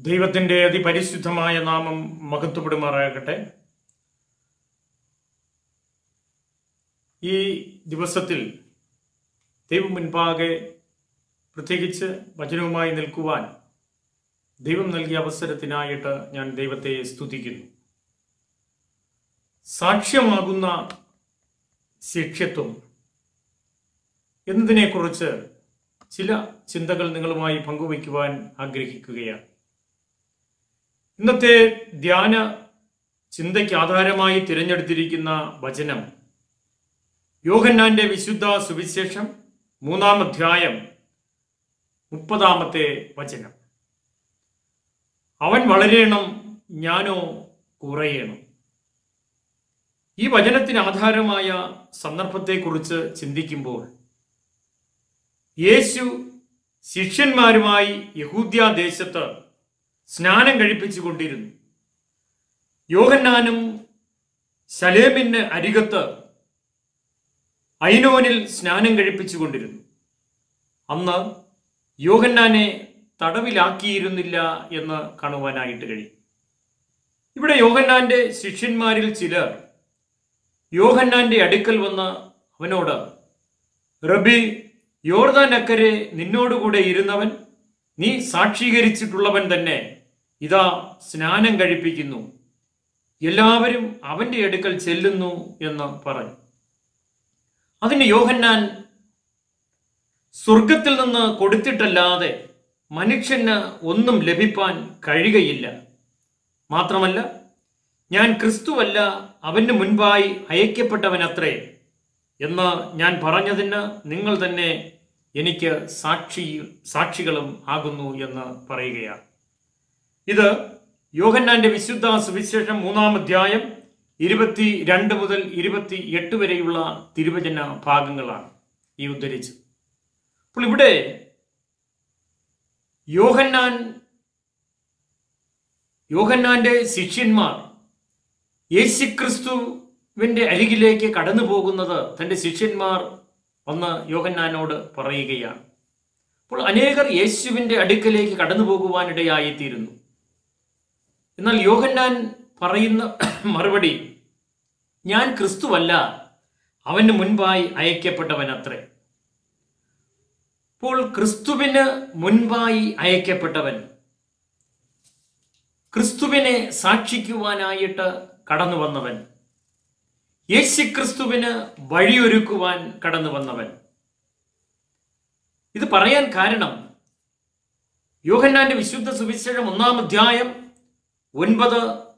ദൈവത്തിന്റെ അതിപരിശുദ്ധമായ നാമം മഹത്വപ്പെടുമാറാകട്ടെ ഈ ദിവസത്തിൽ ദൈവം മുൻപാകെ പ്രത്യേകിച്ച് വചനവുമായി നിൽക്കുവാൻ ദൈവം നൽകിയ അവസരത്തിനായിട്ട് ഞാൻ ദൈവത്തെ സ്തുതിക്കുന്നു സാക്ഷ്യമാകുന്ന ശിക്ഷ്യത്വം എന്നതിനെക്കുറിച്ച് ചില ചിന്തകൾ നിങ്ങളുമായി പങ്കുവയ്ക്കുവാൻ ആഗ്രഹിക്കുകയാണ് ഇന്നത്തെ ധ്യാന ചിന്തയ്ക്ക് ആധാരമായി തിരഞ്ഞെടുത്തിരിക്കുന്ന വചനം യോഹന്നാന്റെ വിശുദ്ധ സുവിശേഷം മൂന്നാം അധ്യായം മുപ്പതാമത്തെ വചനം അവൻ വളരേണം ഞാനോ കുറയണം ഈ വചനത്തിന് ആധാരമായ സന്ദർഭത്തെക്കുറിച്ച് ചിന്തിക്കുമ്പോൾ യേശു ശിഷ്യന്മാരുമായി യഹൂദ്യ ദേശത്ത് സ്നാനം കഴിപ്പിച്ചുകൊണ്ടിരുന്നു യോഹന്നാനും ശലേമിന് അരികത്ത് ഐനോനിൽ സ്നാനം കഴിപ്പിച്ചുകൊണ്ടിരുന്നു അന്ന് യോഹന്നാനെ തടവിലാക്കിയിരുന്നില്ല എന്ന് കാണുവാനായിട്ട് കഴിയും ഇവിടെ യോഹന്നാന്റെ ശിഷ്യന്മാരിൽ ചിലർ യോഹന്നാന്റെ അടുക്കൽ വന്ന് അവനോട് റബി യോർദാനക്കരെ നിന്നോടുകൂടെ ഇരുന്നവൻ നീ സാക്ഷീകരിച്ചിട്ടുള്ളവൻ തന്നെ ഇതാ സ്നാനം കഴിപ്പിക്കുന്നു എല്ലാവരും അവന്റെ അടുക്കൽ ചെല്ലുന്നു എന്ന് പറഞ്ഞു അതിന് യോഹന്നാൻ സ്വർഗത്തിൽ നിന്ന് കൊടുത്തിട്ടല്ലാതെ മനുഷ്യന് ഒന്നും ലഭിപ്പാൻ കഴിയുകയില്ല മാത്രമല്ല ഞാൻ ക്രിസ്തുവല്ല അവന് മുൻപായി അയക്കപ്പെട്ടവനത്രേ എന്ന് ഞാൻ പറഞ്ഞതിന് നിങ്ങൾ തന്നെ എനിക്ക് സാക്ഷി സാക്ഷികളും ആകുന്നു എന്ന് പറയുകയാണ് ഇത് യോഹന്നാന്റെ വിശുദ്ധ സുവിശേഷം മൂന്നാം അധ്യായം ഇരുപത്തി രണ്ട് മുതൽ ഇരുപത്തി എട്ട് വരെയുള്ള തിരുവചന ഭാഗങ്ങളാണ് ഈ ഉദ്ധരിച്ചത് അപ്പോൾ ഇവിടെ യോഹന്നാൻ യോഹന്നാന്റെ ശിഷ്യന്മാർ യേശുക്രിസ്തുവിന്റെ അരികിലേക്ക് കടന്നു പോകുന്നത് തന്റെ ശിഷ്യന്മാർ ഒന്ന് യോഹന്നാനോട് പറയുകയാണ് അപ്പോൾ അനേകർ യേശുവിന്റെ അടുക്കലേക്ക് കടന്നു പോകുവാനിടയായിത്തീരുന്നു എന്നാൽ യോഹന്നാൻ പറയുന്ന മറുപടി ഞാൻ ക്രിസ്തുവല്ല അവന് മുൻപായി അയക്കപ്പെട്ടവനത്രേ അപ്പോൾ ക്രിസ്തുവിന് മുൻപായി അയക്കപ്പെട്ടവൻ ക്രിസ്തുവിനെ സാക്ഷിക്കുവാനായിട്ട് കടന്നു വന്നവൻ യേശു ക്രിസ്തുവിന് വഴിയൊരുക്കുവാൻ കടന്നു വന്നവൻ ഇത് പറയാൻ കാരണം യോഹന്നാന്റെ വിശുദ്ധ സുവിശേഷം ഒന്നാം അധ്യായം ഒൻപത്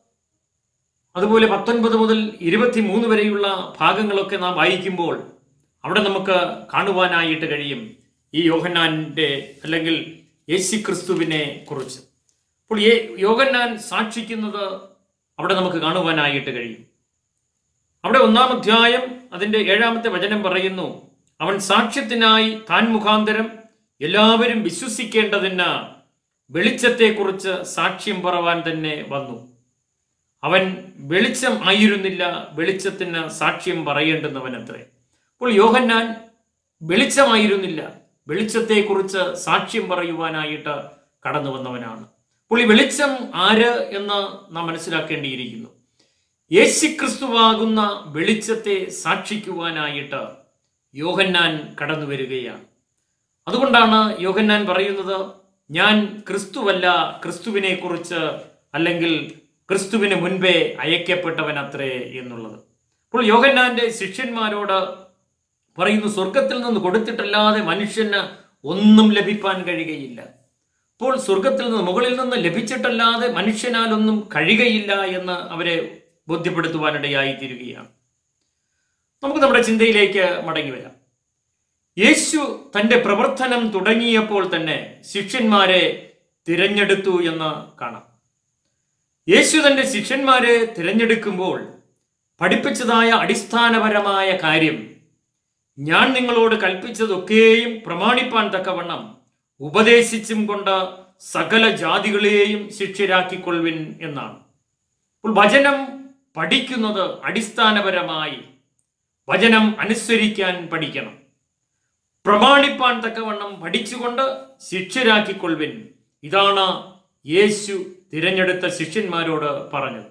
അതുപോലെ പത്തൊൻപത് മുതൽ ഇരുപത്തിമൂന്ന് വരെയുള്ള ഭാഗങ്ങളൊക്കെ നാം വായിക്കുമ്പോൾ അവിടെ നമുക്ക് കാണുവാനായിട്ട് കഴിയും ഈ യോഹന്നാന്റെ അല്ലെങ്കിൽ യേശു ക്രിസ്തുവിനെ കുറിച്ച് അപ്പോൾ ഈ യോഹന്നാൻ സാക്ഷിക്കുന്നത് അവിടെ നമുക്ക് കാണുവാനായിട്ട് കഴിയും അവിടെ ഒന്നാം അധ്യായം അതിന്റെ ഏഴാമത്തെ വചനം പറയുന്നു അവൻ സാക്ഷ്യത്തിനായി താൻ മുഖാന്തരം എല്ലാവരും വിശ്വസിക്കേണ്ടതിന് വെളിച്ചത്തെക്കുറിച്ച് സാക്ഷ്യം പറവാൻ തന്നെ വന്നു അവൻ വെളിച്ചം ആയിരുന്നില്ല വെളിച്ചത്തിന് സാക്ഷ്യം പറയേണ്ടുന്നവനത്രേ അപ്പോൾ യോഹന്നാൻ വെളിച്ചമായിരുന്നില്ല വെളിച്ചത്തെക്കുറിച്ച് സാക്ഷ്യം പറയുവാനായിട്ട് കടന്നു വന്നവനാണ് അപ്പോൾ ഈ വെളിച്ചം ആര് എന്ന് നാം മനസ്സിലാക്കേണ്ടിയിരിക്കുന്നു യേശുക്രിസ്തുവാകുന്ന വെളിച്ചത്തെ സാക്ഷിക്കുവാനായിട്ട് യോഹന്നാൻ കടന്നു വരികയാണ് അതുകൊണ്ടാണ് യോഹന്നാൻ പറയുന്നത് ഞാൻ ക്രിസ്തുവല്ല ക്രിസ്തുവിനെ കുറിച്ച് അല്ലെങ്കിൽ ക്രിസ്തുവിന് മുൻപേ അയക്കപ്പെട്ടവൻ അത്രേ എന്നുള്ളത് അപ്പോൾ യോഹന്നാന്റെ ശിഷ്യന്മാരോട് പറയുന്നു സ്വർഗത്തിൽ നിന്ന് കൊടുത്തിട്ടല്ലാതെ മനുഷ്യന് ഒന്നും ലഭിപ്പാൻ കഴിയുകയില്ല അപ്പോൾ സ്വർഗത്തിൽ നിന്ന് മുകളിൽ നിന്ന് ലഭിച്ചിട്ടല്ലാതെ മനുഷ്യനാൽ ഒന്നും കഴിയുകയില്ല എന്ന് അവരെ ബോധ്യപ്പെടുത്തുവാനിടയായി തീരുകയാണ് നമുക്ക് നമ്മുടെ ചിന്തയിലേക്ക് മടങ്ങി വരാം യേശു തന്റെ പ്രവർത്തനം തുടങ്ങിയപ്പോൾ തന്നെ ശിഷ്യന്മാരെ തിരഞ്ഞെടുത്തു എന്ന് കാണാം യേശു തന്റെ ശിഷ്യന്മാരെ തിരഞ്ഞെടുക്കുമ്പോൾ പഠിപ്പിച്ചതായ അടിസ്ഥാനപരമായ കാര്യം ഞാൻ നിങ്ങളോട് കൽപ്പിച്ചതൊക്കെയും പ്രമാണിപ്പാൻ തക്കവണ്ണം ഉപദേശിച്ചും കൊണ്ട് സകല ജാതികളെയും ശിഷ്യരാക്കിക്കൊള്ളുവിൻ എന്നാണ് അപ്പോൾ വചനം പഠിക്കുന്നത് അടിസ്ഥാനപരമായി വചനം അനുസരിക്കാൻ പഠിക്കണം പ്രമാണിപ്പാൻ തക്കവണ്ണം പഠിച്ചുകൊണ്ട് ശിഷ്യരാക്കിക്കൊള്ളുവിൻ ഇതാണ് യേശു തിരഞ്ഞെടുത്ത ശിഷ്യന്മാരോട് പറഞ്ഞത്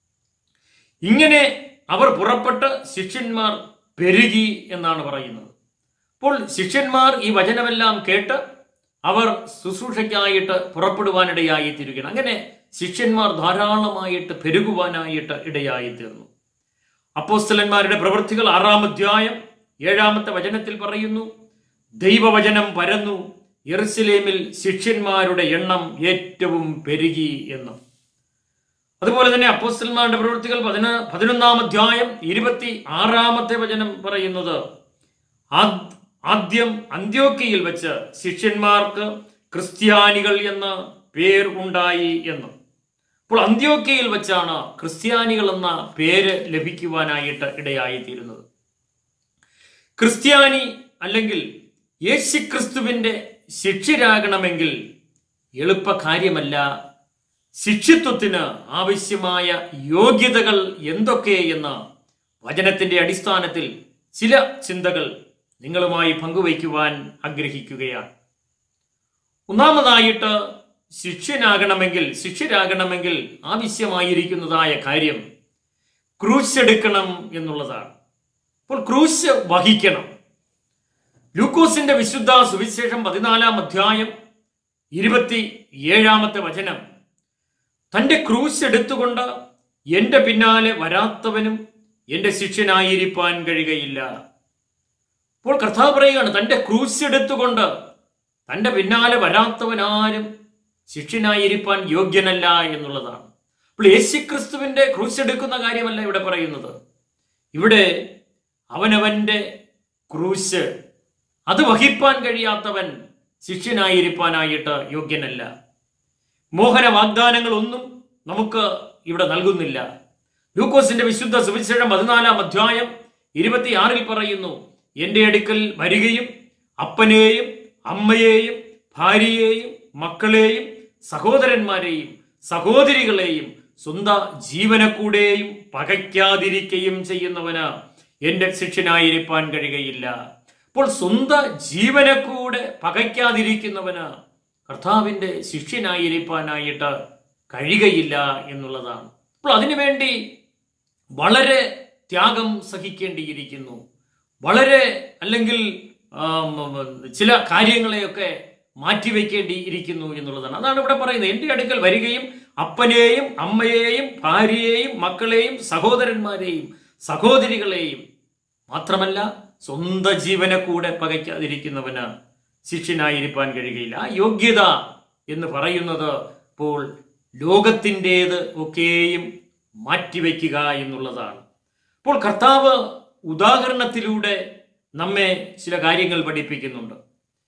ഇങ്ങനെ അവർ പുറപ്പെട്ട് ശിഷ്യന്മാർ പെരുകി എന്നാണ് പറയുന്നത് അപ്പോൾ ശിഷ്യന്മാർ ഈ വചനമെല്ലാം കേട്ട് അവർ ശുശ്രൂഷയ്ക്കായിട്ട് പുറപ്പെടുവാനിടയായി തീരുകയാണ് അങ്ങനെ ശിഷ്യന്മാർ ധാരാളമായിട്ട് പെരുകുവാനായിട്ട് ഇടയായി തീർന്നു അപ്പോസ്തലന്മാരുടെ പ്രവൃത്തികൾ ആറാം അധ്യായം ഏഴാമത്തെ വചനത്തിൽ പറയുന്നു ദൈവവചനം പരന്നു യെറുസലേമിൽ ശിഷ്യന്മാരുടെ എണ്ണം ഏറ്റവും പെരുകി എന്ന് അതുപോലെ തന്നെ അപ്പോസ്തലന്മാരുടെ പ്രവൃത്തികൾ പതിന പതിനൊന്നാം അധ്യായം ഇരുപത്തി ആറാമത്തെ വചനം പറയുന്നത് ആദ്- ആദ്യം അന്ത്യോക്കിയിൽ വെച്ച് ശിഷ്യന്മാർക്ക് ക്രിസ്ത്യാനികൾ എന്ന പേർ ഉണ്ടായി എന്ന് അപ്പോൾ അന്ത്യോക്കയിൽ വെച്ചാണ് ക്രിസ്ത്യാനികൾ എന്ന പേര് ലഭിക്കുവാനായിട്ട് ഇടയായിത്തീരുന്നത് ക്രിസ്ത്യാനി അല്ലെങ്കിൽ യേശുക്രിസ്തുവിന്റെ ശിഷ്യരാകണമെങ്കിൽ എളുപ്പ കാര്യമല്ല ശിഷ്യത്വത്തിന് ആവശ്യമായ യോഗ്യതകൾ എന്തൊക്കെ എന്ന് വചനത്തിന്റെ അടിസ്ഥാനത്തിൽ ചില ചിന്തകൾ നിങ്ങളുമായി പങ്കുവയ്ക്കുവാൻ ആഗ്രഹിക്കുകയാണ് ഒന്നാമതായിട്ട് ശിഷ്യനാകണമെങ്കിൽ ശിഷ്യരാകണമെങ്കിൽ ആവശ്യമായിരിക്കുന്നതായ കാര്യം ക്രൂശ് എടുക്കണം എന്നുള്ളതാണ് അപ്പോൾ ക്രൂശ് വഹിക്കണം ലൂക്കോസിന്റെ വിശുദ്ധ സുവിശേഷം പതിനാലാം അധ്യായം ഇരുപത്തി ഏഴാമത്തെ വചനം തന്റെ ക്രൂശ് എടുത്തുകൊണ്ട് എന്റെ പിന്നാലെ വരാത്തവനും എന്റെ ശിഷ്യനായിരിക്കാൻ കഴിയുകയില്ല അപ്പോൾ കർത്താവ് പറയുകയാണ് തന്റെ ക്രൂശ് എടുത്തുകൊണ്ട് തന്റെ പിന്നാലെ വരാത്തവനാരും ശിഷ്യനായിരിക്കാൻ യോഗ്യനല്ല എന്നുള്ളതാണ് അപ്പോൾ യേശുക്രിസ്തുവിന്റെ ക്രൂശ് എടുക്കുന്ന കാര്യമല്ല ഇവിടെ പറയുന്നത് ഇവിടെ അവനവന്റെ ക്രൂശ് അത് വഹിപ്പാൻ കഴിയാത്തവൻ ശിഷ്യനായിരിക്കാനായിട്ട് യോഗ്യനല്ല മോഹന വാഗ്ദാനങ്ങൾ ഒന്നും നമുക്ക് ഇവിടെ നൽകുന്നില്ല ലൂക്കോസിന്റെ വിശുദ്ധ സുവിശേഷം പതിനാലാം അധ്യായം ഇരുപത്തിയാറിൽ പറയുന്നു എന്റെ അടുക്കൽ വരികയും അപ്പനെയും അമ്മയെയും ഭാര്യയെയും മക്കളെയും സഹോദരന്മാരെയും സഹോദരികളെയും സ്വന്തം ജീവനെ കൂടെയും പകയ്ക്കാതിരിക്കുകയും ചെയ്യുന്നവന് എന്റെ ശിഷ്യനായിരിക്കാൻ കഴിയുകയില്ല അപ്പോൾ സ്വന്തം ജീവനെ കൂടെ പകയ്ക്കാതിരിക്കുന്നവന് കർത്താവിന്റെ ശിഷ്യനായിരിക്കാനായിട്ട് കഴിയുകയില്ല എന്നുള്ളതാണ് അപ്പോൾ അതിനുവേണ്ടി വളരെ ത്യാഗം സഹിക്കേണ്ടിയിരിക്കുന്നു വളരെ അല്ലെങ്കിൽ ആം, ചില കാര്യങ്ങളെയൊക്കെ മാറ്റിവെക്കേണ്ടി ഇരിക്കുന്നു എന്നുള്ളതാണ് അതാണ് ഇവിടെ പറയുന്നത് എൻ്റെ അടുക്കൽ വരികയും അപ്പനെയും അമ്മയെയും ഭാര്യയെയും മക്കളെയും സഹോദരന്മാരെയും സഹോദരികളെയും മാത്രമല്ല സ്വന്തം ജീവനെ കൂടെ പകയ്ക്കാതിരിക്കുന്നവന് ശിഷ്യനായിരിക്കാൻ കഴിയുകയില്ല ആ യോഗ്യത എന്ന് പറയുന്നത് ഇപ്പോൾ ലോകത്തിൻ്റേത് ഒക്കെയും മാറ്റിവെക്കുക എന്നുള്ളതാണ് അപ്പോൾ കർത്താവ് ഉദാഹരണത്തിലൂടെ നമ്മെ ചില കാര്യങ്ങൾ പഠിപ്പിക്കുന്നുണ്ട്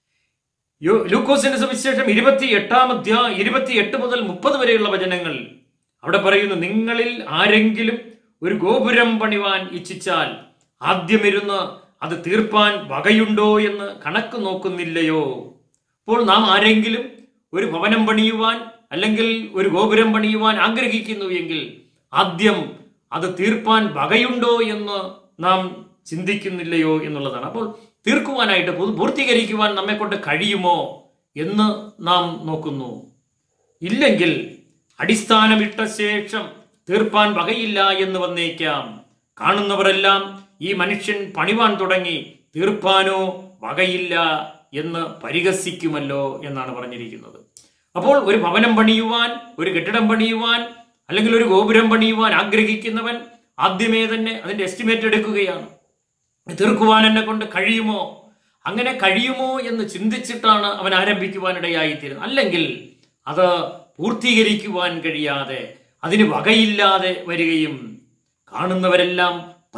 യോ- ലൂക്കോസിന്റെ സുവിശേഷം ഇരുപത്തി എട്ടാം അധ്യായ ഇരുപത്തി എട്ട് മുതൽ മുപ്പത് വരെയുള്ള വചനങ്ങൾ അവിടെ പറയുന്നു നിങ്ങളിൽ ആരെങ്കിലും ഒരു ഗോപുരം പണിവാൻ ഇച്ഛിച്ചാൽ ആദ്യമിരുന്ന് അത് തീർപ്പാൻ വകയുണ്ടോ എന്ന് കണക്ക് നോക്കുന്നില്ലയോ അപ്പോൾ നാം ആരെങ്കിലും ഒരു ഭവനം പണിയുവാൻ അല്ലെങ്കിൽ ഒരു ഗോപുരം പണിയുവാൻ ആഗ്രഹിക്കുന്നു എങ്കിൽ ആദ്യം അത് തീർപ്പാൻ വകയുണ്ടോ എന്ന് നാം ചിന്തിക്കുന്നില്ലയോ എന്നുള്ളതാണ് അപ്പോൾ തീർക്കുവാനായിട്ട് പൂ- പൂർത്തീകരിക്കുവാൻ നമ്മെ കൊണ്ട് കഴിയുമോ എന്ന് നാം നോക്കുന്നു ഇല്ലെങ്കിൽ അടിസ്ഥാനമിട്ട ശേഷം തീർപ്പാൻ വകയില്ല എന്ന് വന്നേക്കാം കാണുന്നവരെല്ലാം ഈ മനുഷ്യൻ പണിവാൻ തുടങ്ങി തീർപ്പാനോ വകയില്ല എന്ന് പരിഹസിക്കുമല്ലോ എന്നാണ് പറഞ്ഞിരിക്കുന്നത് അപ്പോൾ ഒരു ഭവനം പണിയുവാൻ ഒരു കെട്ടിടം പണിയുവാൻ അല്ലെങ്കിൽ ഒരു ഗോപുരം പണിയുവാൻ ആഗ്രഹിക്കുന്നവൻ ആദ്യമേ തന്നെ അതിന്റെ എസ്റ്റിമേറ്റ് എടുക്കുകയാണ് തീർക്കുവാൻ എന്നെ കൊണ്ട് കഴിയുമോ അങ്ങനെ കഴിയുമോ എന്ന് ചിന്തിച്ചിട്ടാണ് അവൻ ആരംഭിക്കുവാനിടയായിത്തീരുന്നത് അല്ലെങ്കിൽ അത് പൂർത്തീകരിക്കുവാൻ കഴിയാതെ അതിന് വകയില്ലാതെ വരികയും കാണുന്നവരെല്ലാം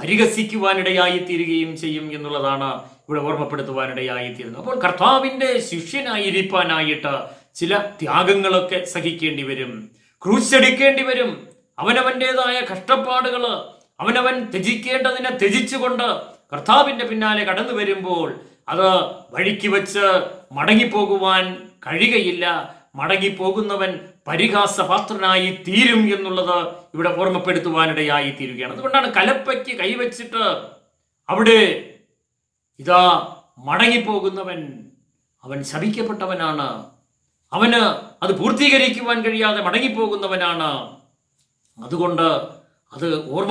പരിഹസിക്കുവാനിടയായിത്തീരുകയും ചെയ്യും എന്നുള്ളതാണ് ഇവിടെ ഓർമ്മപ്പെടുത്തുവാനിടയായിത്തീരുന്നത് അപ്പോൾ കർത്താവിന്റെ ശിഷ്യനായിരിക്കാനായിട്ട് ചില ത്യാഗങ്ങളൊക്കെ സഹിക്കേണ്ടി വരും ക്രൂശടിക്കേണ്ടി വരും അവനവന്റേതായ കഷ്ടപ്പാടുകള് അവനവൻ ത്യജിക്കേണ്ടതിനെ ത്യജിച്ചുകൊണ്ട് കർത്താവിന്റെ പിന്നാലെ കടന്നു വരുമ്പോൾ അത് വഴിക്ക് വെച്ച് മടങ്ങിപ്പോകുവാൻ കഴിയുകയില്ല മടങ്ങിപ്പോകുന്നവൻ പരിഹാസപാത്രനായി തീരും എന്നുള്ളത് ഇവിടെ ഓർമ്മപ്പെടുത്തുവാനിടയായി തീരുകയാണ് അതുകൊണ്ടാണ് കലപ്പയ്ക്ക് കൈവച്ചിട്ട് അവിടെ ഇതാ മടങ്ങിപ്പോകുന്നവൻ അവൻ ശപിക്കപ്പെട്ടവനാണ് അവന് അത് പൂർത്തീകരിക്കുവാൻ കഴിയാതെ മടങ്ങിപ്പോകുന്നവനാണ് അതുകൊണ്ട് അത്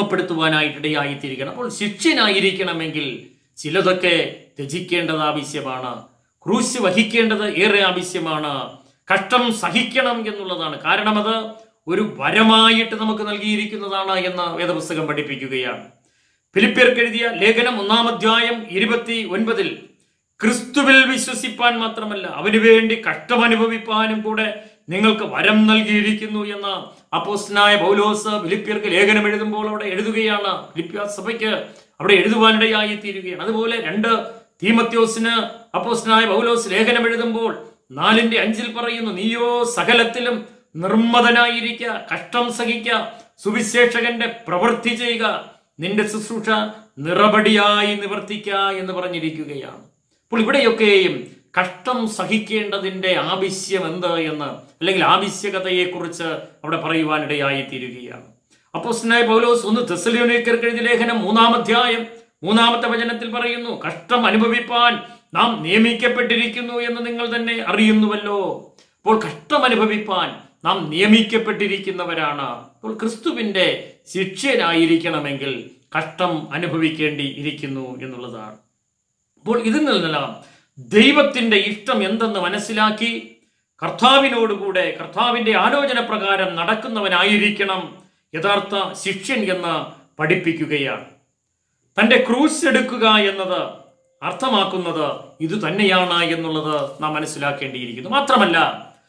ഓർമ്മപ്പെടുത്തുവാനായിട്ടിടയായിത്തീരിക്കണം അപ്പോൾ ശിഷ്യനായിരിക്കണമെങ്കിൽ ചിലതൊക്കെ ത്യജിക്കേണ്ടത് ആവശ്യമാണ് ക്രൂശ് വഹിക്കേണ്ടത് ഏറെ ആവശ്യമാണ് കഷ്ടം സഹിക്കണം എന്നുള്ളതാണ് കാരണം അത് ഒരു വരമായിട്ട് നമുക്ക് നൽകിയിരിക്കുന്നതാണ് എന്ന് വേദപുസ്തകം പഠിപ്പിക്കുകയാണ് ഫിലിപ്പിയർക്ക് എഴുതിയ ലേഖനം ഒന്നാം അധ്യായം ഇരുപത്തി ഒൻപതിൽ ക്രിസ്തുവിൽ വിശ്വസിപ്പാൻ മാത്രമല്ല അവന് വേണ്ടി കഷ്ടമനുഭവിപ്പാനും കൂടെ നിങ്ങൾക്ക് വരം നൽകിയിരിക്കുന്നു എന്ന് അപ്പോസ്തനായ പൗലോസ് ഫിലിപ്പിയർക്ക് ലേഖനം എഴുതുമ്പോൾ അവിടെ എഴുതുകയാണ് ഫിലിപ്പിയ സഭയ്ക്ക് അവിടെ എഴുതുവാനിടയായി തീരുകയാണ് അതുപോലെ രണ്ട് തീമത്യോസിന് അപ്പോസ്തനായ പൗലോസ് ലേഖനം എഴുതുമ്പോൾ നാലിന്റെ അഞ്ചിൽ പറയുന്നു നീയോ സകലത്തിലും നിർമ്മതനായിരിക്ക കഷ്ടം സഹിക്ക സുവിശേഷകന്റെ പ്രവൃത്തി ചെയ്യുക നിന്റെ ശുശ്രൂഷ നിറപടിയായി നിവർത്തിക്ക എന്ന് പറഞ്ഞിരിക്കുകയാണ് അപ്പോൾ ഇവിടെയൊക്കെയും കഷ്ടം സഹിക്കേണ്ടതിന്റെ ആവശ്യം എന്ത് എന്ന് അല്ലെങ്കിൽ ആവശ്യകതയെക്കുറിച്ച് അവിടെ പറയുവാനിടയായി തീരുകയാണ് അപ്പോൾ സ്നായ പൗലോസ് ഒന്ന് തെസലിയോനേക്കർക്ക് എഴുതിയ ലേഖനം മൂന്നാം അധ്യായം മൂന്നാമത്തെ വചനത്തിൽ പറയുന്നു കഷ്ടം അനുഭവിപ്പാൻ നാം നിയമിക്കപ്പെട്ടിരിക്കുന്നു എന്ന് നിങ്ങൾ തന്നെ അറിയുന്നുവല്ലോ അപ്പോൾ കഷ്ടം അനുഭവിപ്പാൻ നാം നിയമിക്കപ്പെട്ടിരിക്കുന്നവരാണ് അപ്പോൾ ക്രിസ്തുവിന്റെ ശിഷ്യനായിരിക്കണമെങ്കിൽ കഷ്ടം അനുഭവിക്കേണ്ടി ഇരിക്കുന്നു എന്നുള്ളതാണ് അപ്പോൾ ഇതിൽ നിന്നെല്ലാം ദൈവത്തിന്റെ ഇഷ്ടം എന്തെന്ന് മനസ്സിലാക്കി കർത്താവിനോടുകൂടെ കർത്താവിന്റെ ആലോചന പ്രകാരം നടക്കുന്നവനായിരിക്കണം യഥാർത്ഥ ശിഷ്യൻ എന്ന് പഠിപ്പിക്കുകയാണ് തന്റെ ക്രൂസ് എടുക്കുക എന്നത് അർത്ഥമാക്കുന്നത് ഇത് തന്നെയാണ് എന്നുള്ളത് നാം മനസ്സിലാക്കേണ്ടിയിരിക്കുന്നു മാത്രമല്ല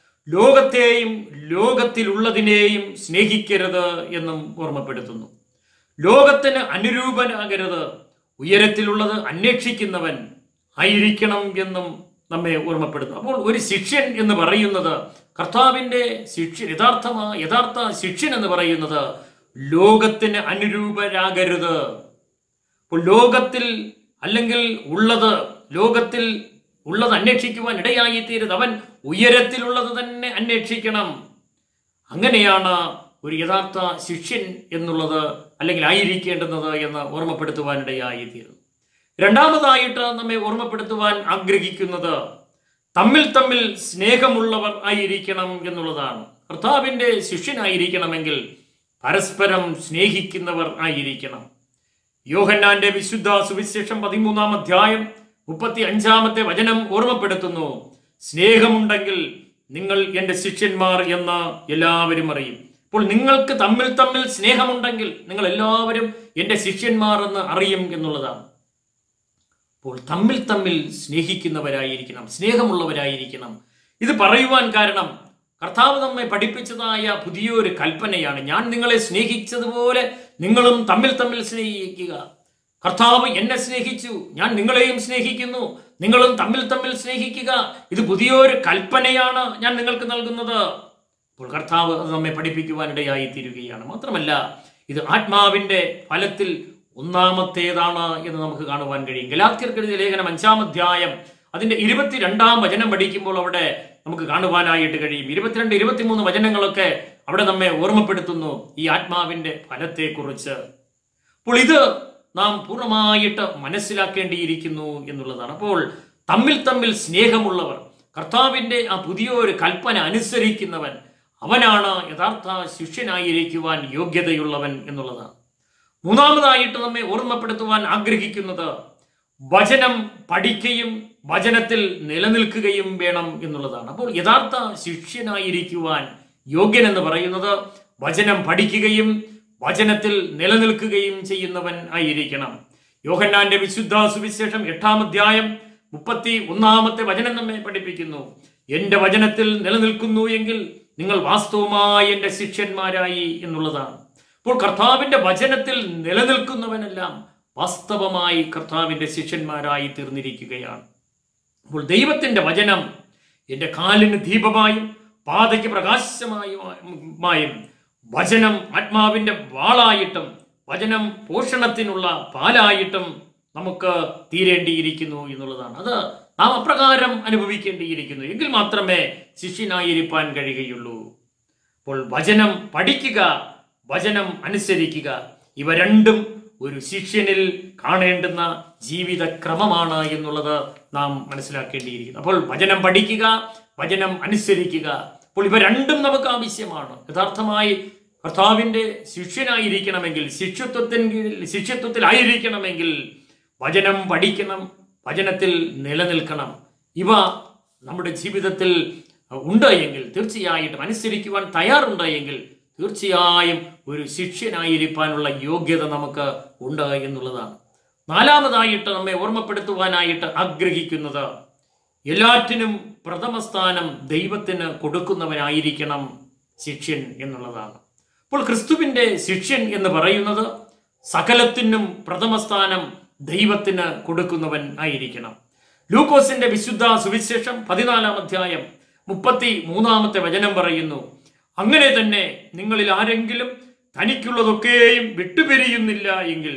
ലോകത്തെയും ലോകത്തിലുള്ളതിനെയും സ്നേഹിക്കരുത് എന്നും ഓർമ്മപ്പെടുത്തുന്നു ലോകത്തിന് അനുരൂപനാകരുത് ഉയരത്തിലുള്ളത് അന്വേഷിക്കുന്നവൻ ആയിരിക്കണം എന്നും നമ്മെ ഓർമ്മപ്പെടുത്തുന്നു അപ്പോൾ ഒരു ശിഷ്യൻ എന്ന് പറയുന്നത് കർത്താവിന്റെ ശിഷ്യൻ യഥാർത്ഥമായ യഥാർത്ഥ ശിഷ്യൻ എന്ന് പറയുന്നത് ലോകത്തിന് അനുരൂപരാകരുത് അപ്പോൾ ലോകത്തിൽ അല്ലെങ്കിൽ ഉള്ളത് ലോകത്തിൽ ഉള്ളത് അന്വേഷിക്കുവാൻ ഇടയായി തീരുന്നത് അവൻ ഉയരത്തിലുള്ളത് തന്നെ അന്വേഷിക്കണം അങ്ങനെയാണ് ഒരു യഥാർത്ഥ ശിഷ്യൻ എന്നുള്ളത് അല്ലെങ്കിൽ ആയിരിക്കേണ്ടുന്നത് എന്ന് ഓർമ്മപ്പെടുത്തുവാനിടയായി തീരുന്നു രണ്ടാമതായിട്ട് നമ്മെ ഓർമ്മപ്പെടുത്തുവാൻ ആഗ്രഹിക്കുന്നത് തമ്മിൽ തമ്മിൽ സ്നേഹമുള്ളവർ ആയിരിക്കണം എന്നുള്ളതാണ് കർത്താവിന്റെ ശിഷ്യനായിരിക്കണമെങ്കിൽ പരസ്പരം സ്നേഹിക്കുന്നവർ ആയിരിക്കണം യോഹന്നാന്റെ വിശുദ്ധ സുവിശേഷം പതിമൂന്നാം അധ്യായം മുപ്പത്തി അഞ്ചാമത്തെ വചനം ഓർമ്മപ്പെടുത്തുന്നു സ്നേഹമുണ്ടെങ്കിൽ നിങ്ങൾ എന്റെ ശിഷ്യന്മാർ എന്ന് എല്ലാവരും അറിയും അപ്പോൾ നിങ്ങൾക്ക് തമ്മിൽ തമ്മിൽ സ്നേഹമുണ്ടെങ്കിൽ നിങ്ങൾ എല്ലാവരും എന്റെ ശിഷ്യന്മാർ എന്ന് അറിയും എന്നുള്ളതാണ് അപ്പോൾ തമ്മിൽ തമ്മിൽ സ്നേഹിക്കുന്നവരായിരിക്കണം സ്നേഹമുള്ളവരായിരിക്കണം ഇത് പറയുവാൻ കാരണം കർത്താവ് നമ്മെ പഠിപ്പിച്ചതായ പുതിയൊരു കൽപ്പനയാണ് ഞാൻ നിങ്ങളെ സ്നേഹിച്ചതുപോലെ നിങ്ങളും തമ്മിൽ തമ്മിൽ സ്നേഹിക്കുക കർത്താവ് എന്നെ സ്നേഹിച്ചു ഞാൻ നിങ്ങളെയും സ്നേഹിക്കുന്നു നിങ്ങളും തമ്മിൽ തമ്മിൽ സ്നേഹിക്കുക ഇത് പുതിയൊരു കൽപ്പനയാണ് ഞാൻ നിങ്ങൾക്ക് നൽകുന്നത് അപ്പോൾ കർത്താവ് അത് നമ്മെ പഠിപ്പിക്കുവാനിടയായി തീരുകയാണ് മാത്രമല്ല ഇത് ആത്മാവിന്റെ ഫലത്തിൽ ഒന്നാമത്തേതാണ് എന്ന് നമുക്ക് കാണുവാൻ കഴിയും ഗലാത്യർക്കെഴുതിയ ലേഖനം അഞ്ചാം അധ്യായം അതിന്റെ ഇരുപത്തിരണ്ടാം വചനം പഠിക്കുമ്പോൾ അവിടെ നമുക്ക് കാണുവാനായിട്ട് കഴിയും ഇരുപത്തിരണ്ട് ഇരുപത്തിമൂന്ന് വചനങ്ങളൊക്കെ അവിടെ നമ്മെ ഓർമ്മപ്പെടുത്തുന്നു ഈ ആത്മാവിന്റെ ഫലത്തെക്കുറിച്ച് അപ്പോൾ ഇത് നാം പൂർണ്ണമായിട്ട് മനസ്സിലാക്കേണ്ടിയിരിക്കുന്നു എന്നുള്ളതാണ് അപ്പോൾ തമ്മിൽ തമ്മിൽ സ്നേഹമുള്ളവർ കർത്താവിന്റെ ആ പുതിയൊരു കൽപ്പന അനുസരിക്കുന്നവൻ അവനാണ് യഥാർത്ഥ ശിഷ്യനായിരിക്കുവാൻ യോഗ്യതയുള്ളവൻ എന്നുള്ളതാണ് മൂന്നാമതായിട്ട് നമ്മെ ഓർമ്മപ്പെടുത്തുവാൻ ആഗ്രഹിക്കുന്നത് വചനം പഠിക്കുകയും വചനത്തിൽ നിലനിൽക്കുകയും വേണം എന്നുള്ളതാണ് അപ്പോൾ യഥാർത്ഥ ശിഷ്യനായിരിക്കുവാൻ യോഗ്യൻ എന്ന് പറയുന്നത് വചനം പഠിക്കുകയും വചനത്തിൽ നിലനിൽക്കുകയും ചെയ്യുന്നവൻ ആയിരിക്കണം യോഹന്നാന്റെ വിശുദ്ധ സുവിശേഷം എട്ടാം അധ്യായം മുപ്പത്തി ഒന്നാമത്തെ വചനം നമ്മെ പഠിപ്പിക്കുന്നു എന്റെ വചനത്തിൽ നിലനിൽക്കുന്നു എങ്കിൽ നിങ്ങൾ വാസ്തവമായി എന്റെ ശിഷ്യന്മാരായി എന്നുള്ളതാണ് അപ്പോൾ കർത്താവിന്റെ വചനത്തിൽ നിലനിൽക്കുന്നവനെല്ലാം വാസ്തവമായി കർത്താവിന്റെ ശിഷ്യന്മാരായി തീർന്നിരിക്കുകയാണ് അപ്പോൾ ദൈവത്തിന്റെ വചനം എൻ്റെ കാലിന് ദീപമായും പാതയ്ക്ക് പ്രകാശമായും വചനം ആത്മാവിന്റെ വാളായിട്ടും വചനം പോഷണത്തിനുള്ള പാലായിട്ടും നമുക്ക് തീരേണ്ടിയിരിക്കുന്നു എന്നുള്ളതാണ് അത് നാം അപ്രകാരം അനുഭവിക്കേണ്ടിയിരിക്കുന്നു എങ്കിൽ മാത്രമേ ശിഷ്യനായിരിക്കാൻ കഴിയുകയുള്ളൂ അപ്പോൾ വചനം പഠിക്കുക വചനം അനുസരിക്കുക ഇവ രണ്ടും ഒരു ശിഷ്യനിൽ കാണേണ്ടുന്ന ജീവിതക്രമമാണ് എന്നുള്ളത് നാം മനസ്സിലാക്കേണ്ടിയിരിക്കുന്നു അപ്പോൾ വചനം പഠിക്കുക വചനം അനുസരിക്കുക അപ്പോൾ ഇവ രണ്ടും നമുക്ക് ആവശ്യമാണ് യഥാർത്ഥമായി കർത്താവിന്റെ ശിഷ്യനായിരിക്കണമെങ്കിൽ ശിഷ്യത്വത്തിൻ കീഴിൽ ശിഷ്യത്വത്തിലായിരിക്കണമെങ്കിൽ വചനം പഠിക്കണം വചനത്തിൽ നിലനിൽക്കണം ഇവ നമ്മുടെ ജീവിതത്തിൽ ഉണ്ട് എങ്കിൽ തീർച്ചയായിട്ടും അനുസരിക്കുവാൻ തയ്യാറുണ്ട് എങ്കിൽ തീർച്ചയായും ഒരു ശിഷ്യനായിരിക്കാനുള്ള യോഗ്യത നമുക്ക് ഉണ്ട് എന്നുള്ളതാണ് നാലാമതായിട്ട് നമ്മെ ഓർമ്മപ്പെടുത്തുവാനായിട്ട് ആഗ്രഹിക്കുന്നത് എല്ലാറ്റിനും പ്രഥമ സ്ഥാനം ദൈവത്തിന് കൊടുക്കുന്നവനായിരിക്കണം ശിഷ്യൻ എന്നുള്ളതാണ് അപ്പോൾ ക്രിസ്തുവിന്റെ ശിഷ്യൻ എന്ന് പറയുന്നത് സകലത്തിനും പ്രഥമ സ്ഥാനം ദൈവത്തിന് കൊടുക്കുന്നവൻ ആയിരിക്കണം ലൂക്കോസിന്റെ വിശുദ്ധ സുവിശേഷം പതിനാലാം അധ്യായം മുപ്പത്തി മൂന്നാമത്തെ വചനം പറയുന്നു അങ്ങനെ തന്നെ നിങ്ങളിൽ ആരെങ്കിലും തനിക്കുള്ളതൊക്കെയും വിട്ടുപിരിയുന്നില്ല എങ്കിൽ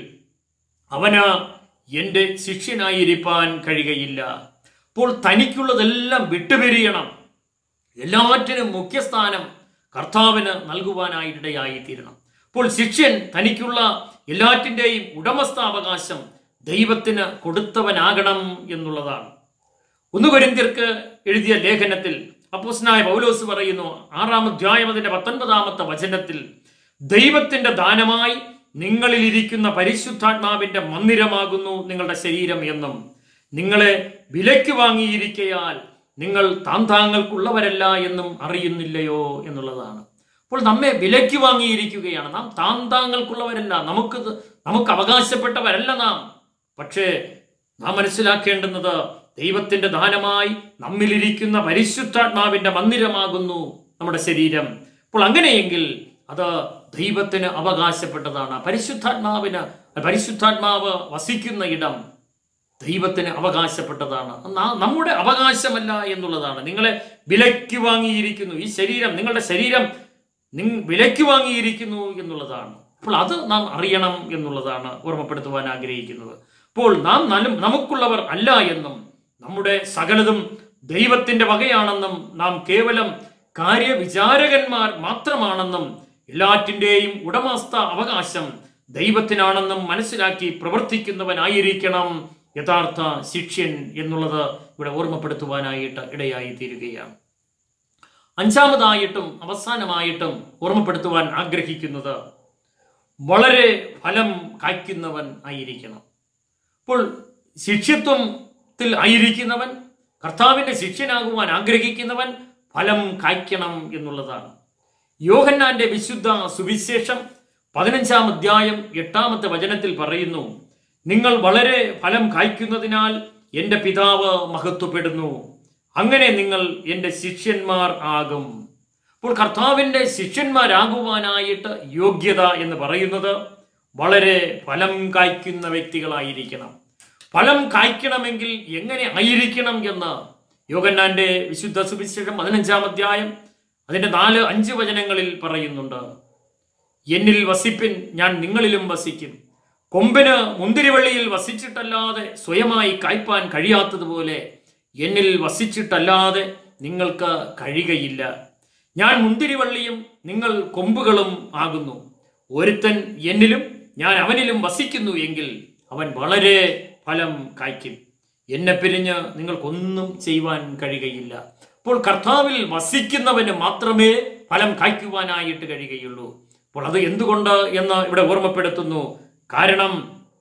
അവന് എൻ്റെ ശിഷ്യനായിരിക്കാൻ കഴിയുകയില്ല അപ്പോൾ തനിക്കുള്ളതെല്ലാം വിട്ടുപിരിയണം എല്ലാറ്റിനും മുഖ്യസ്ഥാനം കർത്താവിന് നൽകുവാനായിട്ടിടയായിത്തീരണം അപ്പോൾ ശിഷ്യൻ തനിക്കുള്ള എല്ലാറ്റിൻ്റെയും ഉടമസ്ഥാവകാശം ദൈവത്തിന് കൊടുത്തവനാകണം എന്നുള്ളതാണ് ഒന്ന് കൊരിന്ത്യർക്ക് എഴുതിയ ലേഖനത്തിൽ അപ്പോസ്നായ പൗലോസ് പറയുന്നു ആറാം അധ്യായം അതിന്റെ പത്തൊൻപതാമത്തെ വചനത്തിൽ ദൈവത്തിന്റെ ദാനമായി നിങ്ങളിൽ ഇരിക്കുന്ന പരിശുദ്ധാത്മാവിന്റെ മന്ദിരമാകുന്നു നിങ്ങളുടെ ശരീരം എന്നും നിങ്ങളെ വിലയ്ക്ക് വാങ്ങിയിരിക്കയാൽ നിങ്ങൾ താന്താങ്ങൾക്കുള്ളവരല്ല എന്നും അറിയുന്നില്ലയോ എന്നുള്ളതാണ് അപ്പോൾ നമ്മെ വിലയ്ക്ക് വാങ്ങിയിരിക്കുകയാണ് നാം താന്താങ്ങൾക്കുള്ളവരല്ല നമുക്ക് നമുക്ക് അവകാശപ്പെട്ടവരല്ല നാം പക്ഷേ നാം മനസ്സിലാക്കേണ്ടുന്നത് ദൈവത്തിന്റെ ദാനമായി നമ്മിലിരിക്കുന്ന പരിശുദ്ധാത്മാവിന്റെ മന്ദിരമാകുന്നു നമ്മുടെ ശരീരം അപ്പോൾ അങ്ങനെയെങ്കിൽ അത് ദൈവത്തിന് അവകാശപ്പെട്ടതാണ് പരിശുദ്ധാത്മാവിന് പരിശുദ്ധാത്മാവ് വസിക്കുന്ന ഇടം ദൈവത്തിന് അവകാശപ്പെട്ടതാണ് ന- നമ്മുടെ അവകാശമല്ല എന്നുള്ളതാണ് നിങ്ങളെ വിലയ്ക്ക് വാങ്ങിയിരിക്കുന്നു ഈ ശരീരം നിങ്ങളുടെ ശരീരം നിങ് വിലയ്ക്ക് വാങ്ങിയിരിക്കുന്നു എന്നുള്ളതാണ് അപ്പോൾ അത് നാം അറിയണം എന്നുള്ളതാണ് ഓർമ്മപ്പെടുത്തുവാൻ ആഗ്രഹിക്കുന്നത് അപ്പോൾ നാം നലും- നമുക്കുള്ളവർ അല്ല എന്നും നമ്മുടെ സകലതും ദൈവത്തിന്റെ വകയാണെന്നും നാം കേവലം കാര്യവിചാരകന്മാർ മാത്രമാണെന്നും എല്ലാറ്റിൻ്റെയും ഉടമസ്ഥ അവകാശം ദൈവത്തിനാണെന്നും മനസ്സിലാക്കി പ്രവർത്തിക്കുന്നവനായിരിക്കണം യഥാർത്ഥ ശിഷ്യൻ എന്നുള്ളത് ഇവിടെ ഓർമ്മപ്പെടുത്തുവാനായിട്ട് ഇടയായി തീരുകയാണ് അഞ്ചാമതായിട്ടും അവസാനമായിട്ടും ഓർമ്മപ്പെടുത്തുവാൻ ആഗ്രഹിക്കുന്നത് വളരെ ഫലം കായ്ക്കുന്നവൻ ആയിരിക്കണം അപ്പോൾ ശിഷ്യത്വത്തിൽ ആയിരിക്കുന്നവൻ കർത്താവിന്റെ ശിഷ്യനാകുവാൻ ആഗ്രഹിക്കുന്നവൻ ഫലം കായ്ക്കണം എന്നുള്ളതാണ് യോഹന്നാന്റെ വിശുദ്ധ സുവിശേഷം പതിനഞ്ചാം അധ്യായം എട്ടാമത്തെ വചനത്തിൽ പറയുന്നു നിങ്ങൾ വളരെ ഫലം കായ്ക്കുന്നതിനാൽ എൻ്റെ പിതാവ് മഹത്വപ്പെടുന്നു അങ്ങനെ നിങ്ങൾ എൻ്റെ ശിഷ്യന്മാർ ആകും അപ്പോൾ കർത്താവിൻ്റെ ശിഷ്യന്മാരാകുവാനായിട്ട് യോഗ്യത എന്ന് പറയുന്നത് വളരെ ഫലം കായ്ക്കുന്ന വ്യക്തികളായിരിക്കണം ഫലം കായ്ക്കണമെങ്കിൽ എങ്ങനെ ആയിരിക്കണം എന്ന് യോഗന്നാന്റെ വിശുദ്ധ സുവിശേഷം പതിനഞ്ചാം അധ്യായം അതിന്റെ നാല് അഞ്ച് വചനങ്ങളിൽ പറയുന്നുണ്ട് എന്നിൽ വസിപ്പിൻ ഞാൻ നിങ്ങളിലും വസിക്കും കൊമ്പിന് മുന്തിരിവള്ളിയിൽ വസിച്ചിട്ടല്ലാതെ സ്വയമായി കായ്പാൻ കഴിയാത്തതുപോലെ എന്നിൽ വസിച്ചിട്ടല്ലാതെ നിങ്ങൾക്ക് കഴിയുകയില്ല ഞാൻ മുന്തിരിവള്ളിയും നിങ്ങൾ കൊമ്പുകളും ആകുന്നു ഒരുത്തൻ എന്നിലും ഞാൻ അവനിലും വസിക്കുന്നു എങ്കിൽ അവൻ വളരെ ഫലം കായ്ക്കും എന്നെ പിരിഞ്ഞ് നിങ്ങൾക്കൊന്നും ചെയ്യുവാൻ കഴിയുകയില്ല അപ്പോൾ കർത്താവിൽ വസിക്കുന്നവന് മാത്രമേ ഫലം കായ്ക്കുവാനായിട്ട് കഴിയുകയുള്ളൂ അപ്പോൾ അത് എന്തുകൊണ്ട് എന്ന് ഇവിടെ ഓർമ്മപ്പെടുത്തുന്നു കാരണം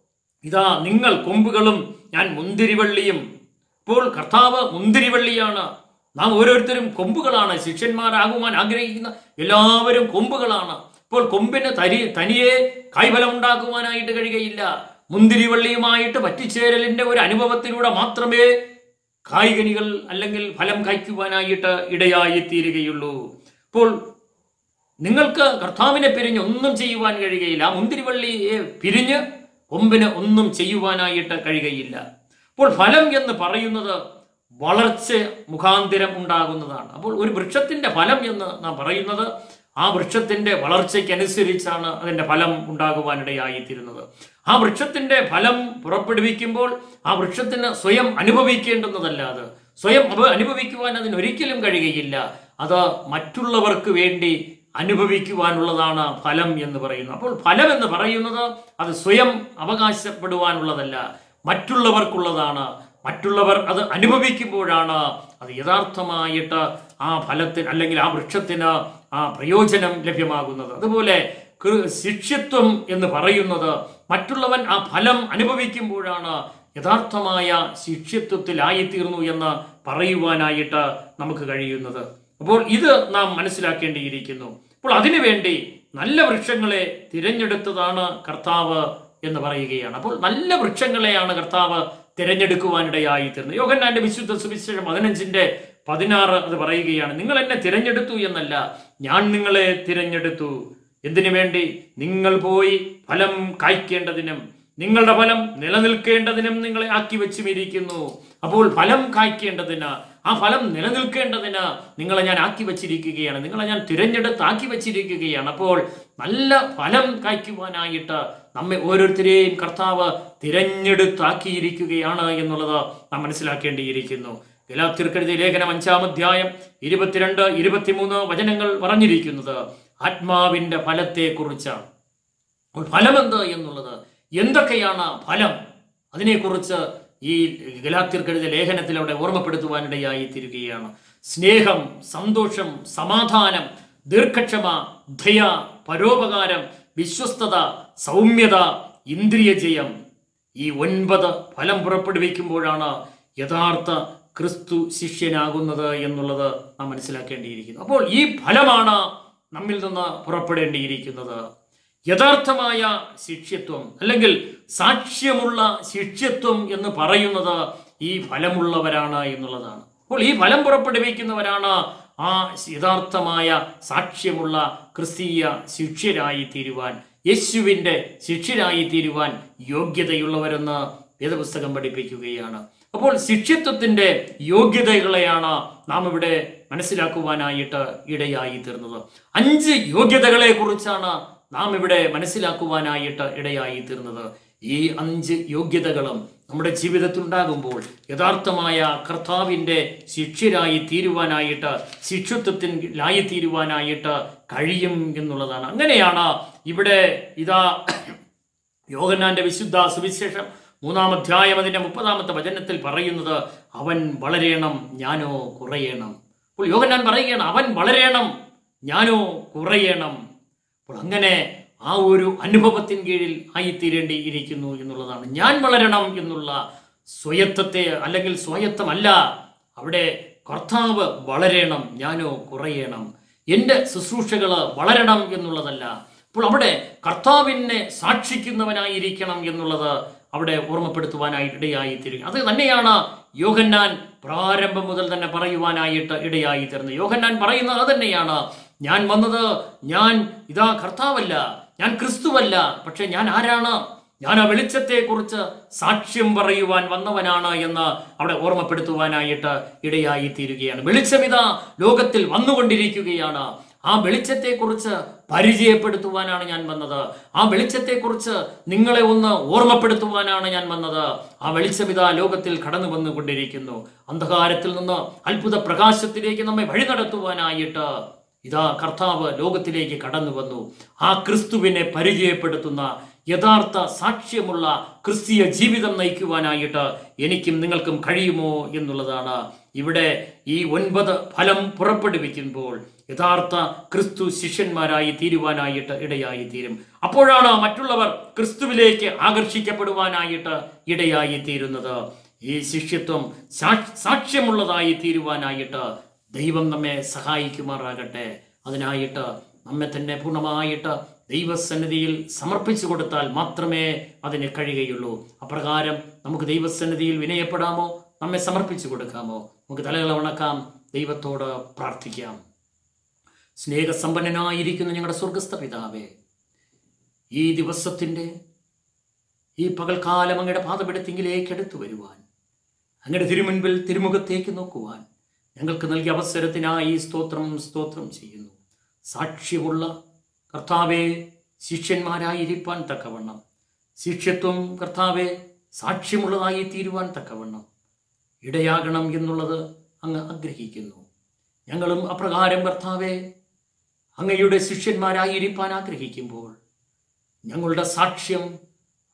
ഇതാ നിങ്ങൾ കൊമ്പുകളും ഞാൻ മുന്തിരിവള്ളിയും ഇപ്പോൾ കർത്താവ് മുന്തിരിവള്ളിയാണ് നാം ഓരോരുത്തരും കൊമ്പുകളാണ് ശിഷ്യന്മാരാകുവാൻ ആഗ്രഹിക്കുന്ന എല്ലാവരും കൊമ്പുകളാണ് ഇപ്പോൾ കൊമ്പിന് തരി തനിയെ കൈഫലം ഉണ്ടാക്കുവാനായിട്ട് കഴിയുകയില്ല മുന്തിരിവള്ളിയുമായിട്ട് പറ്റിച്ചേരലിന്റെ ഒരു അനുഭവത്തിലൂടെ മാത്രമേ കായികനികൾ അല്ലെങ്കിൽ ഫലം കായ്ക്കുവാനായിട്ട് ഇടയായി തീരുകയുള്ളൂ അപ്പോൾ നിങ്ങൾക്ക് കർത്താവിനെ പിരിഞ്ഞ് ഒന്നും ചെയ്യുവാൻ കഴിയുകയില്ല ആ മുന്തിരിവള്ളിയെ പിരിഞ്ഞ് കൊമ്പിന് ഒന്നും ചെയ്യുവാനായിട്ട് കഴിയുകയില്ല അപ്പോൾ ഫലം എന്ന് പറയുന്നത് വളർച്ച മുഖാന്തിരം ഉണ്ടാകുന്നതാണ് അപ്പോൾ ഒരു വൃക്ഷത്തിന്റെ ഫലം എന്ന് നാം പറയുന്നത് ആ വൃക്ഷത്തിന്റെ വളർച്ചയ്ക്കനുസരിച്ചാണ് അതിന്റെ ഫലം ഉണ്ടാകുവാനിടയായിത്തീരുന്നത് ആ വൃക്ഷത്തിന്റെ ഫലം പുറപ്പെടുവിക്കുമ്പോൾ ആ വൃക്ഷത്തിന് സ്വയം അനുഭവിക്കേണ്ടുന്നതല്ലാതെ സ്വയം അത് അനുഭവിക്കുവാൻ അതിന് ഒരിക്കലും കഴിയുകയില്ല അത് മറ്റുള്ളവർക്ക് വേണ്ടി അനുഭവിക്കുവാനുള്ളതാണ് ഫലം എന്ന് പറയുന്നത് അപ്പോൾ ഫലം എന്ന് പറയുന്നത് അത് സ്വയം അവകാശപ്പെടുവാനുള്ളതല്ല മറ്റുള്ളവർക്കുള്ളതാണ് മറ്റുള്ളവർ അത് അനുഭവിക്കുമ്പോഴാണ് അത് യഥാർത്ഥമായിട്ട് ആ ഫലത്തിന് അല്ലെങ്കിൽ ആ വൃക്ഷത്തിന് ആ പ്രയോജനം ലഭ്യമാകുന്നത് അതുപോലെ കൃ- ശിഷ്യത്വം എന്ന് പറയുന്നത് മറ്റുള്ളവൻ ആ ഫലം അനുഭവിക്കുമ്പോഴാണ് യഥാർത്ഥമായ ശിഷ്യത്വത്തിലായിത്തീർന്നു എന്ന് പറയുവാനായിട്ട് നമുക്ക് കഴിയുന്നത് അപ്പോൾ ഇത് നാം മനസ്സിലാക്കേണ്ടിയിരിക്കുന്നു അപ്പോൾ അതിനുവേണ്ടി നല്ല വൃക്ഷങ്ങളെ തിരഞ്ഞെടുത്തതാണ് കർത്താവ് എന്ന് പറയുകയാണ് അപ്പോൾ നല്ല വൃക്ഷങ്ങളെയാണ് കർത്താവ് തിരഞ്ഞെടുക്കുവാനിടയായി തീർന്നത് യോഹന്നാന്റെ വിശുദ്ധ സുവിശേഷം പതിനഞ്ചിന്റെ പതിനാറ് അത് പറയുകയാണ് നിങ്ങൾ എന്നെ തിരഞ്ഞെടുത്തു എന്നല്ല ഞാൻ നിങ്ങളെ തിരഞ്ഞെടുത്തു എന്തിനു വേണ്ടി നിങ്ങൾ പോയി ഫലം കായ്ക്കേണ്ടതിനും നിങ്ങളുടെ ഫലം നിലനിൽക്കേണ്ടതിനും നിങ്ങളെ ആക്കി വെച്ചും ഇരിക്കുന്നു അപ്പോൾ ഫലം കായ്ക്കേണ്ടതിന് ആ ഫലം നിലനിൽക്കേണ്ടതിന് നിങ്ങളെ ഞാൻ ആക്കി വെച്ചിരിക്കുകയാണ് നിങ്ങളെ ഞാൻ തിരഞ്ഞെടുത്ത് ആക്കി വെച്ചിരിക്കുകയാണ് അപ്പോൾ നല്ല ഫലം കായ്ക്കുവാനായിട്ട് നമ്മെ ഓരോരുത്തരെയും കർത്താവ് തിരഞ്ഞെടുത്താക്കിയിരിക്കുകയാണ് എന്നുള്ളത് നാം മനസ്സിലാക്കേണ്ടിയിരിക്കുന്നു ഗലാത്തിർക്കെഴുതിയ ലേഖനം അഞ്ചാം അധ്യായം ഇരുപത്തിരണ്ട് ഇരുപത്തിമൂന്ന് വചനങ്ങൾ പറഞ്ഞിരിക്കുന്നത് ആത്മാവിന്റെ ഫലത്തെക്കുറിച്ചാണ് അപ്പോൾ ഫലമെന്ത് എന്നുള്ളത് എന്തൊക്കെയാണ് ഫലം അതിനെക്കുറിച്ച് ഈ ഗലാത്തിർക്കെഴുതിയ ലേഖനത്തിൽ അവിടെ ഓർമ്മപ്പെടുത്തുവാനിടയായി തീരുകയാണ് സ്നേഹം സന്തോഷം സമാധാനം ദീർഘക്ഷമ ദയ പരോപകാരം വിശ്വസ്തത സൗമ്യത ഇന്ദ്രിയജയം ഈ ഒൻപത് ഫലം പുറപ്പെടുവിക്കുമ്പോഴാണ് യഥാർത്ഥ ക്രിസ്തു ശിഷ്യനാകുന്നത് എന്നുള്ളത് നാം മനസ്സിലാക്കേണ്ടിയിരിക്കുന്നു അപ്പോൾ ഈ ഫലമാണ് നമ്മിൽ നിന്ന് പുറപ്പെടേണ്ടിയിരിക്കുന്നത് യഥാർത്ഥമായ ശിഷ്യത്വം അല്ലെങ്കിൽ സാക്ഷ്യമുള്ള ശിഷ്യത്വം എന്ന് പറയുന്നത് ഈ ഫലമുള്ളവരാണ് എന്നുള്ളതാണ് അപ്പോൾ ഈ ഫലം പുറപ്പെടുവിക്കുന്നവരാണ് ആ യഥാർത്ഥമായ സാക്ഷ്യമുള്ള ക്രിസ്തീയ ശിഷ്യരായി തീരുവാൻ യേശുവിൻ്റെ ശിഷ്യരായി തീരുവാൻ യോഗ്യതയുള്ളവരെന്ന് വേദപുസ്തകം പഠിപ്പിക്കുകയാണ് അപ്പോൾ ശിഷ്യത്വത്തിന്റെ യോഗ്യതകളെയാണ് നാം ഇവിടെ മനസ്സിലാക്കുവാനായിട്ട് ഇടയായി തീർന്നത് അഞ്ച് യോഗ്യതകളെ കുറിച്ചാണ് നാം ഇവിടെ മനസ്സിലാക്കുവാനായിട്ട് ഇടയായി തീർന്നത് ഈ അഞ്ച് യോഗ്യതകളും നമ്മുടെ ജീവിതത്തിൽ ഉണ്ടാകുമ്പോൾ യഥാർത്ഥമായ കർത്താവിൻ്റെ ശിഷ്യരായി തീരുവാനായിട്ട് ശിഷ്യത്വത്തിലായി തീരുവാനായിട്ട് കഴിയും എന്നുള്ളതാണ് അങ്ങനെയാണ് ഇവിടെ ഇതാ യോഹന്നാന്റെ വിശുദ്ധ സുവിശേഷം മൂന്നാം അധ്യായം അതിന്റെ മുപ്പതാമത്തെ വചനത്തിൽ പറയുന്നത് അവൻ വളരേണം ഞാനോ കുറയണം അപ്പോൾ യോഹന്നാൻ പറയുകയാണ് അവൻ വളരേണം ഞാനോ കുറയണം അപ്പോൾ അങ്ങനെ ആ ഒരു അനുഭവത്തിൻ കീഴിൽ ആയിത്തീരേണ്ടി ഇരിക്കുന്നു എന്നുള്ളതാണ് ഞാൻ വളരണം എന്നുള്ള സ്വയത്വത്തെ അല്ലെങ്കിൽ സ്വയത്വമല്ല അവിടെ കർത്താവ് വളരണം ഞാനോ കുറയണം എൻ്റെ ശുശ്രൂഷകൾ വളരണം എന്നുള്ളതല്ല അപ്പോൾ അവിടെ കർത്താവിനെ സാക്ഷിക്കുന്നവനായിരിക്കണം എന്നുള്ളത് അവിടെ ഓർമ്മപ്പെടുത്തുവാനായിട്ട് ഇടയായി തീരുക അത് തന്നെയാണ് യോഹന്നാൻ പ്രാരംഭം മുതൽ തന്നെ പറയുവാനായിട്ട് ഇടയായി തീർന്നത് യോഹന്നാൻ പറയുന്നത് അത് തന്നെയാണ് ഞാൻ വന്നത് ഞാൻ ഇതാ കർത്താവല്ല ഞാൻ ക്രിസ്തുവല്ല പക്ഷെ ഞാൻ ആരാണ് ഞാൻ ആ വെളിച്ചത്തെക്കുറിച്ച് സാക്ഷ്യം പറയുവാൻ വന്നവനാണ് എന്ന് അവിടെ ഓർമ്മപ്പെടുത്തുവാനായിട്ട് ഇടയായി തീരുകയാണ് വെളിച്ചമിതാ ലോകത്തിൽ വന്നുകൊണ്ടിരിക്കുകയാണ് ആ വെളിച്ചത്തെക്കുറിച്ച് പരിചയപ്പെടുത്തുവാനാണ് ഞാൻ വന്നത് ആ വെളിച്ചത്തെക്കുറിച്ച് നിങ്ങളെ ഒന്ന് ഓർമ്മപ്പെടുത്തുവാനാണ് ഞാൻ വന്നത് ആ വെളിച്ചമിതാ ലോകത്തിൽ കടന്നു വന്നുകൊണ്ടിരിക്കുന്നു അന്ധകാരത്തിൽ നിന്ന് അത്ഭുത പ്രകാശത്തിലേക്ക് നമ്മെ വഴി നടത്തുവാനായിട്ട് ഇതാ കർത്താവ് ലോകത്തിലേക്ക് കടന്നു വന്നു ആ ക്രിസ്തുവിനെ പരിചയപ്പെടുത്തുന്ന യഥാർത്ഥ സാക്ഷ്യമുള്ള ക്രിസ്തീയ ജീവിതം നയിക്കുവാനായിട്ട് എനിക്കും നിങ്ങൾക്കും കഴിയുമോ എന്നുള്ളതാണ് ഇവിടെ ഈ ഒൻപത് ഫലം പുറപ്പെടുവിക്കുമ്പോൾ യഥാർത്ഥ ക്രിസ്തു ശിഷ്യന്മാരായി തീരുവാനായിട്ട് ഇടയായി തീരും അപ്പോഴാണ് മറ്റുള്ളവർ ക്രിസ്തുവിലേക്ക് ആകർഷിക്കപ്പെടുവാനായിട്ട് ഇടയായി തീരുന്നത് ഈ ശിഷ്യത്വം സാക്ഷ്- സാക്ഷ്യമുള്ളതായി തീരുവാനായിട്ട് ദൈവം നമ്മെ സഹായിക്കുമാറാകട്ടെ അതിനായിട്ട് നമ്മെ തന്നെ പൂർണ്ണമായിട്ട് ദൈവസന്നിധിയിൽ സമർപ്പിച്ചു കൊടുത്താൽ മാത്രമേ അതിന് കഴിയുകയുള്ളൂ അപ്രകാരം നമുക്ക് ദൈവസന്നിധിയിൽ വിനയപ്പെടാമോ നമ്മെ സമർപ്പിച്ചു കൊടുക്കാമോ നമുക്ക് തലകളെ വണക്കാം ദൈവത്തോട് പ്രാർത്ഥിക്കാം സ്നേഹസമ്പന്നനായിരിക്കുന്ന ഞങ്ങളുടെ സ്വർഗസ്ഥ പിതാവേ ഈ ദിവസത്തിൻ്റെ ഈ പകൽക്കാലം അങ്ങയുടെ പാതപിടത്തിങ്കിലേക്ക് എടുത്തു വരുവാൻ അങ്ങയുടെ തിരുമുൻപിൽ തിരുമുഖത്തേക്ക് നോക്കുവാൻ ഞങ്ങൾക്ക് നൽകിയ അവസരത്തിനായി സ്തോത്രം സ്തോത്രം ചെയ്യുന്നു സാക്ഷ്യമുള്ള കർത്താവെ ശിഷ്യന്മാരായിരിക്കാൻ തക്കവണ്ണം ശിഷ്യത്വം കർത്താവെ സാക്ഷ്യമുള്ളതായി തീരുവാൻ തക്കവണ്ണം ഇടയാകണം എന്നുള്ളത് അങ്ങ് ആഗ്രഹിക്കുന്നു ഞങ്ങളും അപ്രകാരം കർത്താവെ അങ്ങയുടെ ശിഷ്യന്മാരായിരിക്കാൻ ആഗ്രഹിക്കുമ്പോൾ ഞങ്ങളുടെ സാക്ഷ്യം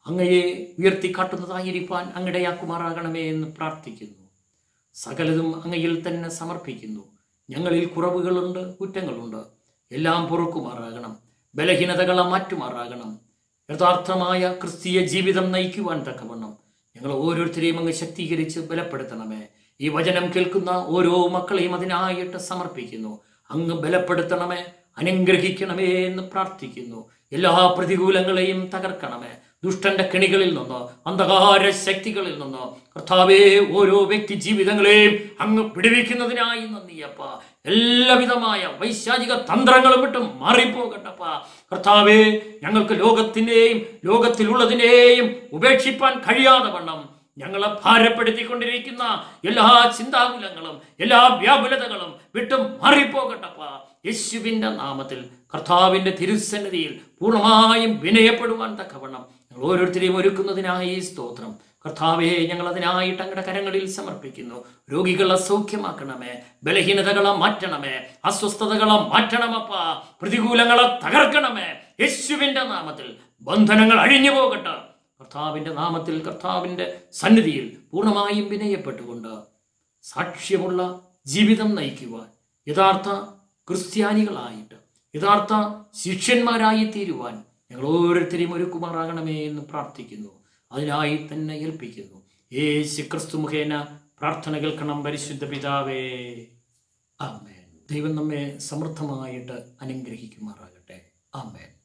അങ്ങയെ ഉയർത്തിക്കാട്ടുന്നതായിരിക്കാൻ അങ്ങടയാക്കുമാറാകണമേ എന്ന് പ്രാർത്ഥിക്കുന്നു സകലതും അങ്ങയിൽ തന്നെ സമർപ്പിക്കുന്നു ഞങ്ങളിൽ കുറവുകളുണ്ട് കുറ്റങ്ങളുണ്ട് എല്ലാം പൊറുക്കുമാറാകണം ബലഹീനതകളെ മാറ്റുമാറാകണം യഥാർത്ഥമായ ക്രിസ്തീയ ജീവിതം നയിക്കുവാൻ തക്കവണ്ണം ഞങ്ങൾ ഓരോരുത്തരെയും അങ്ങ് ശക്തീകരിച്ച് ബലപ്പെടുത്തണമേ ഈ വചനം കേൾക്കുന്ന ഓരോ മക്കളെയും അതിനായിട്ട് സമർപ്പിക്കുന്നു അങ്ങ് ബലപ്പെടുത്തണമേ അനുഗ്രഹിക്കണമേ എന്ന് പ്രാർത്ഥിക്കുന്നു എല്ലാ പ്രതികൂലങ്ങളെയും തകർക്കണമേ ദുഷ്ടന്റെ കെണികളിൽ നിന്നോ അന്ധകാര ശക്തികളിൽ നിന്നോ കർത്താവേ ഓരോ വ്യക്തി ജീവിതങ്ങളെയും അങ്ങ് പിടിവിക്കുന്നതിനായി നന്ദിയപ്പ എല്ലാവിധമായ വൈശാചിക തന്ത്രങ്ങളും വിട്ടും മാറിപ്പോകട്ടപ്പ കർത്താവേ ഞങ്ങൾക്ക് ലോകത്തിനെയും ലോകത്തിലുള്ളതിനെയും ഉപേക്ഷിപ്പാൻ കഴിയാതെ വണ്ണം ഞങ്ങളെ ഭാരപ്പെടുത്തിക്കൊണ്ടിരിക്കുന്ന എല്ലാ ചിന്താകുലങ്ങളും എല്ലാ വ്യാകുലതകളും വിട്ടും മാറിപ്പോകട്ടപ്പ യേശുവിന്റെ നാമത്തിൽ കർത്താവിന്റെ തിരുസന്നിധിയിൽ പൂർണ്ണമായും വിനയപ്പെടുവാൻ തക്കവണ്ണം ഞങ്ങൾ ഓരോരുത്തരെയും ഒരുക്കുന്നതിനായി ഈ സ്തോത്രം കർത്താവെ ഞങ്ങൾ അതിനായിട്ട് അങ്ങയുടെ കരങ്ങളിൽ സമർപ്പിക്കുന്നു രോഗികളെ സൗഖ്യമാക്കണമേ ബലഹീനതകളെ മാറ്റണമേ അസ്വസ്ഥതകളെ മാറ്റണമപ്പ പ്രതികൂലങ്ങളെ തകർക്കണമേ യേശുവിന്റെ നാമത്തിൽ ബന്ധനങ്ങൾ അഴിഞ്ഞു പോകട്ടെ കർത്താവിന്റെ നാമത്തിൽ കർത്താവിന്റെ സന്നിധിയിൽ പൂർണ്ണമായും വിനയപ്പെട്ടുകൊണ്ട് സാക്ഷ്യമുള്ള ജീവിതം നയിക്കുവാൻ യഥാർത്ഥ ക്രിസ്ത്യാനികളായിട്ട് യഥാർത്ഥ ശിഷ്യന്മാരായി തീരുവാൻ ഞങ്ങൾ ഓരോരുത്തരെയും ഒരുക്കുമാറാകണമേ എന്ന് പ്രാർത്ഥിക്കുന്നു അതിനായി തന്നെ ഏൽപ്പിക്കുന്നു യേശു ക്രിസ്തു മുഖേന പ്രാർത്ഥന കേൾക്കണം പരിശുദ്ധ പിതാവേ ആമേൻ ദൈവം നമ്മെ സമൃദ്ധമായിട്ട് അനുഗ്രഹിക്കുമാറാകട്ടെ ആമേൻ